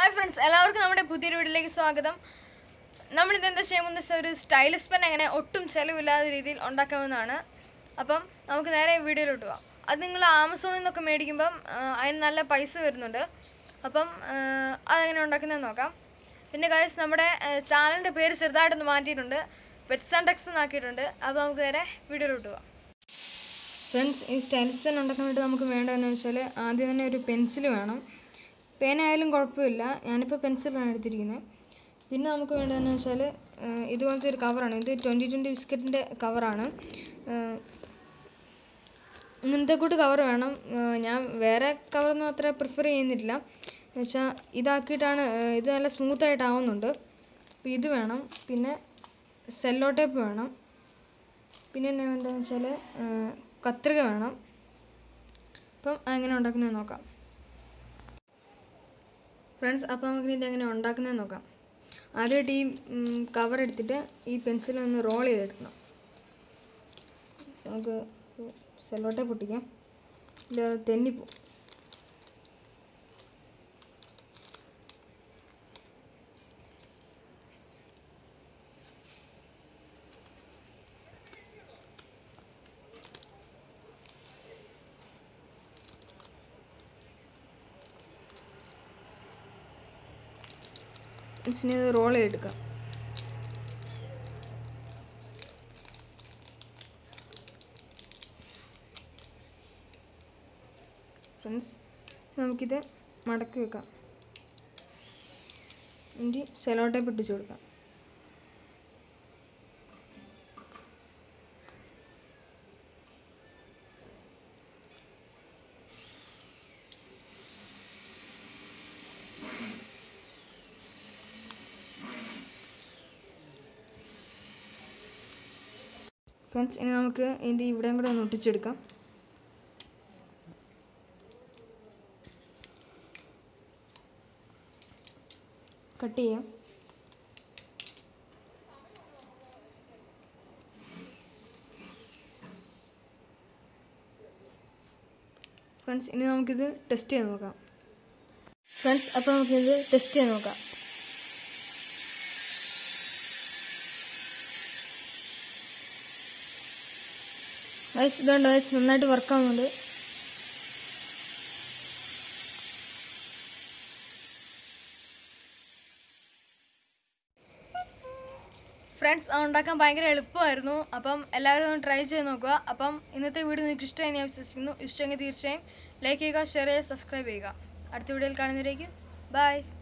hi friends എല്ലാവർക്കും നമ്മുടെ പുതിയൊരു വീഡിയോയിലേക്ക് സ്വാഗതം നമ്മളിത് എന്താ ചെയ്യുമ്പോൾ വെച്ചാൽ ഒരു സ്റ്റൈലിഷ് പെൻ എങ്ങനെ ഒട്ടും ചിലവില്ലാത്ത രീതിയിൽ ഉണ്ടാക്കാമെന്നാണ് അപ്പം നമുക്ക് നേരെ വീഡിയോയിലോട്ട് പോവാം അത് നിങ്ങൾ ആമസോണിൽ നിന്നൊക്കെ മേടിക്കുമ്പം ആ, അതിന് നല്ല പൈസ വരുന്നുണ്ട് അപ്പം ആ, അതെങ്ങനെ ഉണ്ടാക്കുന്നതെന്ന് നോക്കാം പിന്നെ ഗൈസ് നമ്മുടെ ചാനലിൻ്റെ പേര് ചെറുതായിട്ടൊന്ന് മാറ്റിയിട്ടുണ്ട് പെറ്റ്സ് ആൻഡ് ടെക്സ് എന്നാക്കിയിട്ടുണ്ട് അപ്പോൾ നമുക്ക് നേരെ വീഡിയോയിലോട്ട് പോവാം ഫ്രണ്ട്സ് ഈ സ്റ്റൈലിഷ് പെൻ ഉണ്ടാക്കാൻ വേണ്ടി നമുക്ക് വേണ്ടതെന്ന് വെച്ചാൽ ആദ്യം തന്നെ ഒരു പെൻസിൽ വേണം പേനായാലും കുഴപ്പമില്ല ഞാനിപ്പോൾ പെൻസിലാണ് എടുത്തിരിക്കുന്നത് പിന്നെ നമുക്ക് വേണ്ടതെന്ന് വെച്ചാൽ ഇതുപോലത്തെ ഒരു കവറാണ് ഇത് ട്വൻറ്റി ട്വൻറ്റി ബിസ്ക്കറ്റിൻ്റെ കവറാണ് ഇങ്ങനത്തെ കൂട്ട് കവർ വേണം ഏഹ് ഞാൻ വേറെ കവറൊന്നും അത്ര പ്രിഫർ ചെയ്യുന്നില്ല എന്നുവെച്ചാൽ ഇതാക്കിയിട്ടാണ് ഏഹ് ഇത് നല്ല സ്മൂത്തായിട്ട് ആവുന്നുണ്ട് അപ്പോൾ ഇത് വേണം പിന്നെ സെല്ലോ ടേപ്പ് വേണം പിന്നെ എന്നാ വേണ്ടതെന്ന് വെച്ചാൽ കത്രിക വേണം അപ്പം അതെങ്ങനെ ഉണ്ടാക്കുന്നത് നോക്കാം ഫ്രണ്ട്സ് അപ്പോൾ നമുക്ക് ഇത് എങ്ങനെ ഉണ്ടാക്കുന്നത് നോക്കാം ആദ്യമായിട്ട് ഈ കവർ എടുത്തിട്ട് ഈ പെൻസിൽ ഒന്ന് റോൾ ചെയ്തെടുക്കണം നമുക്ക് സെല്ലോട്ടെ പൊട്ടിക്കാം ഇല്ല തെന്നിപ്പോവും ഇനി ഇത് റോൾ ചെയ്തെടുക്കാം ഫ്രണ്ട്സ് നമുക്കിത് മടക്കി വെക്കാം ഇനി സെലോ ടേപ്പ് ഇട്ടിച്ച് കൊടുക്കാം ഫ്രണ്ട്സ് ഇനി നമുക്ക് ഇതിൻ്റെ ഇവിടെയും കൂടെ ഒന്ന് ഒട്ടിച്ചെടുക്കാം കട്ട് ചെയ്യാം ഫ്രണ്ട്സ് ഇനി നമുക്കിത് ടെസ്റ്റ് ചെയ്ത് നോക്കാം ഫ്രണ്ട്സ് അപ്പോൾ നമുക്കിത് ടെസ്റ്റ് ചെയ്ത് നോക്കാം വയസ്സ് ഇതുകൊണ്ട് വയസ്സ് നന്നായിട്ട് വർക്ക് ആവുന്നുണ്ട് ഫ്രണ്ട്സ് അത് ഉണ്ടാക്കാൻ ഭയങ്കര എളുപ്പമായിരുന്നു അപ്പം എല്ലാവരും ഒന്ന് ട്രൈ ചെയ്ത് നോക്കുക അപ്പം ഇന്നത്തെ വീഡിയോ നിങ്ങൾക്ക് ഇഷ്ടമായി ഞാൻ വിശ്വസിക്കുന്നു ഇഷ്ടമെങ്കിൽ തീർച്ചയായും ലൈക്ക് ചെയ്യുക ഷെയർ ചെയ്യുക സബ്സ്ക്രൈബ് ചെയ്യുക അടുത്ത വീഡിയോയിൽ കാണുന്നവരേക്കും ബൈ